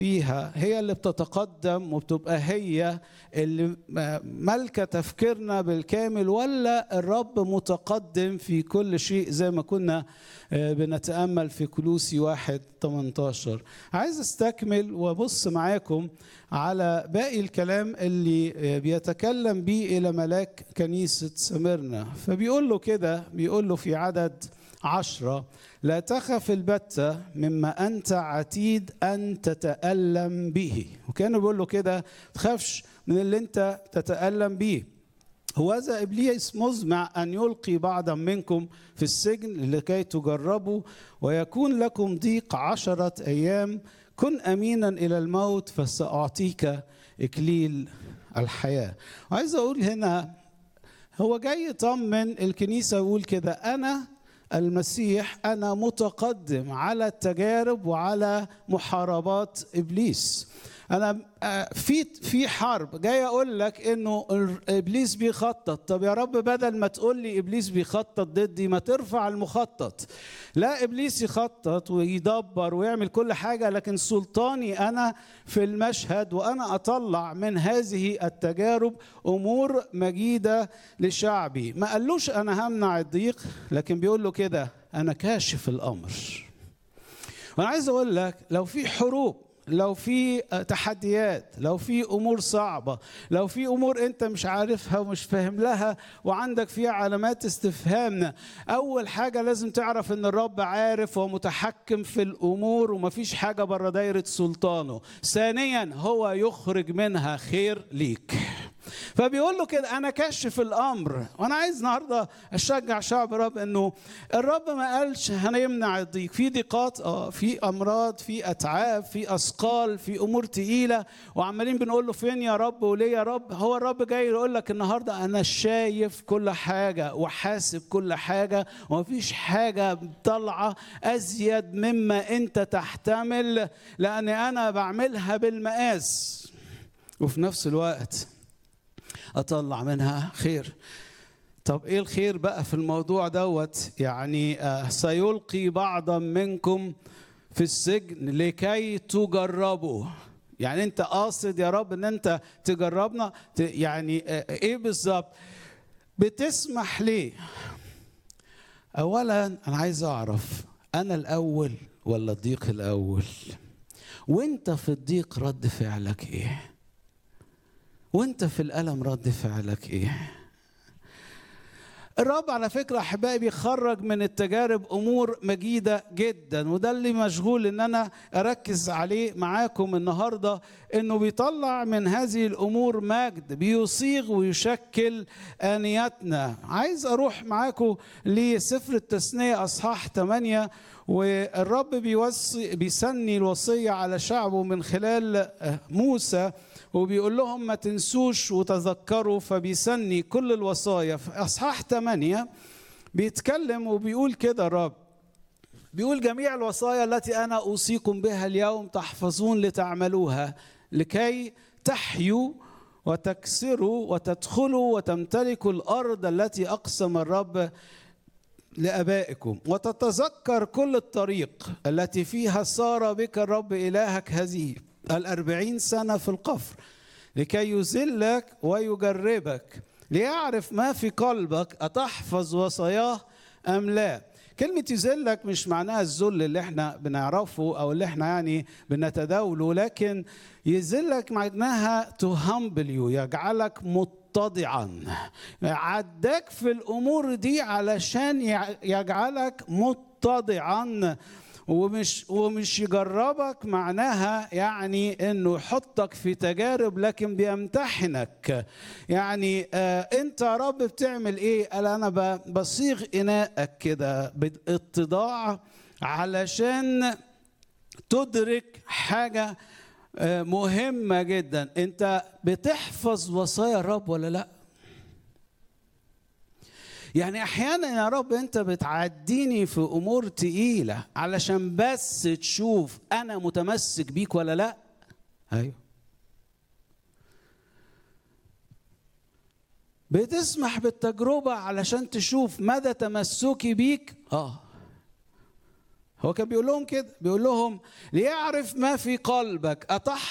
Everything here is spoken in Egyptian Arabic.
فيها هي اللي بتتقدم وبتبقى هي اللي مالكة تفكيرنا بالكامل ولا الرب متقدم في كل شيء زي ما كنا بنتأمل في كلوسي واحد 18 عايز استكمل وابص معاكم على باقي الكلام اللي بيتكلم بيه إلى ملاك كنيسة سمرنا فبيقول له كده بيقول له في عدد عشرة لا تخف البتة مما أنت عتيد أن تتألم به وكانوا بيقول له كده تخافش من اللي أنت تتألم به هوذا إبليس مزمع أن يلقي بعضا منكم في السجن لكي تجربوا ويكون لكم ضيق عشرة أيام كن أمينا إلى الموت فسأعطيك إكليل الحياة وعايز أقول هنا هو جاي يطمن الكنيسة ويقول كده أنا المسيح انا متقدم على التجارب وعلى محاربات ابليس انا في في حرب جاي اقول لك انه ابليس بيخطط طب يا رب بدل ما تقول لي ابليس بيخطط ضدي ما ترفع المخطط لا ابليس يخطط ويدبر ويعمل كل حاجه لكن سلطاني انا في المشهد وانا اطلع من هذه التجارب امور مجيده لشعبي ما قالوش انا همنع الضيق لكن بيقول له كده انا كاشف الامر وانا عايز اقول لك لو في حروب لو في تحديات لو في امور صعبه لو في امور انت مش عارفها ومش فاهم لها وعندك فيها علامات استفهام اول حاجه لازم تعرف ان الرب عارف ومتحكم في الامور ومفيش حاجه بره دايره سلطانه ثانيا هو يخرج منها خير ليك فبيقول له كده انا كاشف الامر وانا عايز النهارده اشجع شعب الرب انه الرب ما قالش هنمنع الضيق في ضيقات اه في امراض في اتعاب في اثقال في امور تقيله وعمالين بنقول له فين يا رب وليه يا رب هو الرب جاي يقول لك النهارده انا شايف كل حاجه وحاسب كل حاجه ومفيش حاجه طالعه ازيد مما انت تحتمل لان انا بعملها بالمقاس وفي نفس الوقت اطلع منها خير طب ايه الخير بقى في الموضوع دوت يعني آه سيلقي بعضا منكم في السجن لكي تجربوا يعني انت قاصد يا رب ان انت تجربنا يعني آه ايه بالظبط بتسمح ليه اولا انا عايز اعرف انا الاول ولا الضيق الاول وانت في الضيق رد فعلك ايه وانت في الالم رد فعلك ايه الرب على فكرة أحبائي بيخرج من التجارب أمور مجيدة جدا وده اللي مشغول إن أنا أركز عليه معاكم النهاردة إنه بيطلع من هذه الأمور مجد بيصيغ ويشكل آنياتنا عايز أروح معاكم لسفر التثنية أصحاح 8 والرب بيوصي بيسني الوصية على شعبه من خلال موسى وبيقول لهم ما تنسوش وتذكروا فبيسني كل الوصايا في اصحاح 8 بيتكلم وبيقول كده الرب بيقول جميع الوصايا التي انا اوصيكم بها اليوم تحفظون لتعملوها لكي تحيوا وتكسروا وتدخلوا وتمتلكوا الارض التي اقسم الرب لابائكم وتتذكر كل الطريق التي فيها سار بك الرب الهك هذه الأربعين سنة في القفر لكي يذلك ويجربك ليعرف ما في قلبك أتحفظ وصاياه أم لا كلمة يذلك مش معناها الذل اللي احنا بنعرفه أو اللي احنا يعني بنتداوله لكن يذلك معناها to humble you يجعلك متضعا عداك في الأمور دي علشان يجعلك متضعا ومش ومش يجربك معناها يعني انه يحطك في تجارب لكن بيمتحنك يعني آه انت يا رب بتعمل ايه قال انا بصيغ اناءك كده باتضاع علشان تدرك حاجه آه مهمه جدا انت بتحفظ وصايا الرب ولا لا يعني احيانا يا رب انت بتعديني في امور تقيله علشان بس تشوف انا متمسك بيك ولا لا ايوه بتسمح بالتجربه علشان تشوف مدى تمسكي بيك اه هو كان بيقول لهم كده بيقول لهم ليعرف ما في قلبك